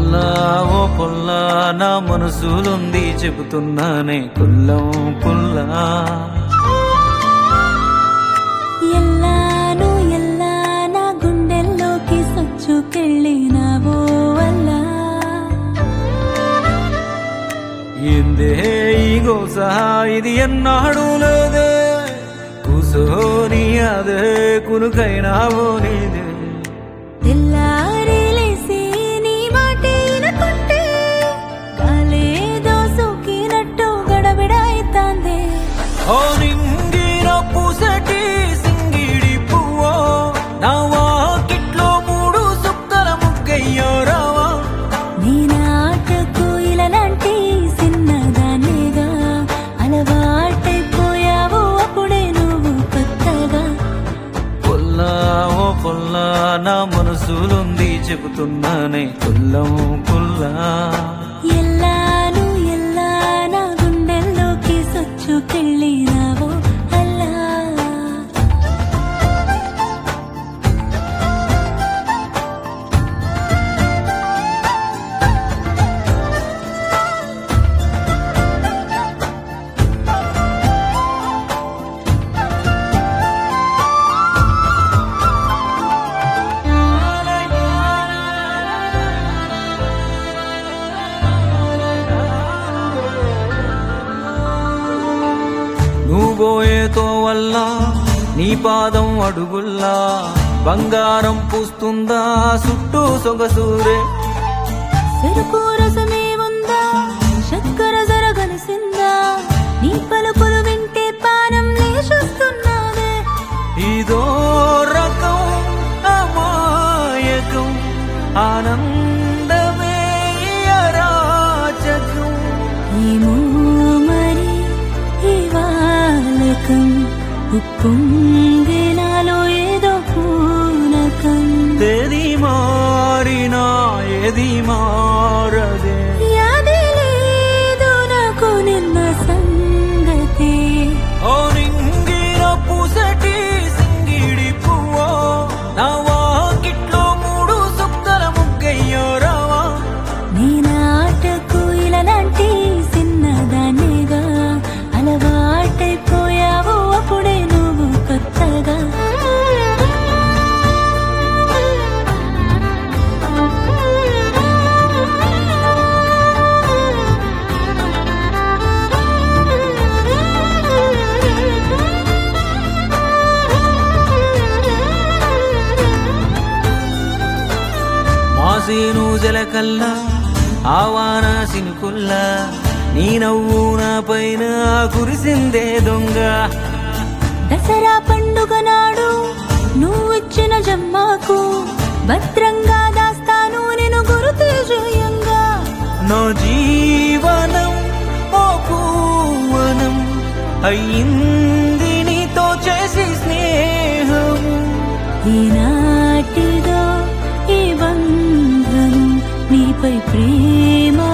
పొల్లా ఓ పొల్లా నా మనసులుంది చెబుతున్నానే కుల్లం కుల్లా ఎల్లాను ఎల్లా నా గుండెల్లోకి సొచ్చుకెళ్ళినావో అల్లా ఏందే ఈ గోస ఇది ఎన్నాడు లేదే కూసోని అదే కునుకైనావో నీదే తెల్లారి లేసి నీ మాటే వినకుంటే కాలేదో సోకినట్టు గడబిడాయితాందే ఓ నింగిన పూసటి సింగిడి పువ్వో నా వాకిట్లో మూడు సుక్కల ముగ్గయ్యో రావా నీ నాటకు ఇలాంటి చిన్నదానిగా అలవాటైపోయావు అప్పుడే నువ్వు కొత్తగా పొల్లా ఓ పొల్లా నా మనసులుంది చెబుతున్నానే కుల్లం కుల్లా ఎల్లాను ఎల్లా నా గుండెల్లోకి సొచ్చుకెళ్ళినావో అల్లా నువ్వు పోయేతో వల్ల నీ పాదం అడుగుల్లా బంగారం పూస్తుందా చుట్టూ సొగసూరే చెరుకు రసమే ఉందా చక్కెర జరగలిసిందా నీ పలుకులు వింటే పానం లేచొస్తున్నావే ఇదో రకం అమాయకం ఆనందమే అరాచకం ఏమో మరి ఈ వాలకం ఉప్పొంగే నాలో ఏదో పూనకం తేది మారినా ఏది మారదే యాదే లేదు నాకు నిన్న సంగతే ఓ నింగిన పూసటి సింగిడి పువ్వో నా వాకిట్లో మూడు సుక్కల ముగ్గయ్యో రావా నీ నాటకు ఇలాంటి చిన్నదానిగా అలవాటైపోయావు అప్పుడే నువ్వు కొత్తగా మాసేను జలకల్లా ఆవాన సినుకుల్లా నీ నవ్వు నా పైన కురిసిందే దొంగ దసరా పండుగ నాడు నువ్విచ్చిన జమ్మాకు భద్రంగా దాస్తాను నేను గురుతు జయంగా నా జీవనం ఓ పూవనం అయ్యింది నీతో చేసి స్నేహము ఈనాటిదో ఈ బంధం నీపై ప్రేమ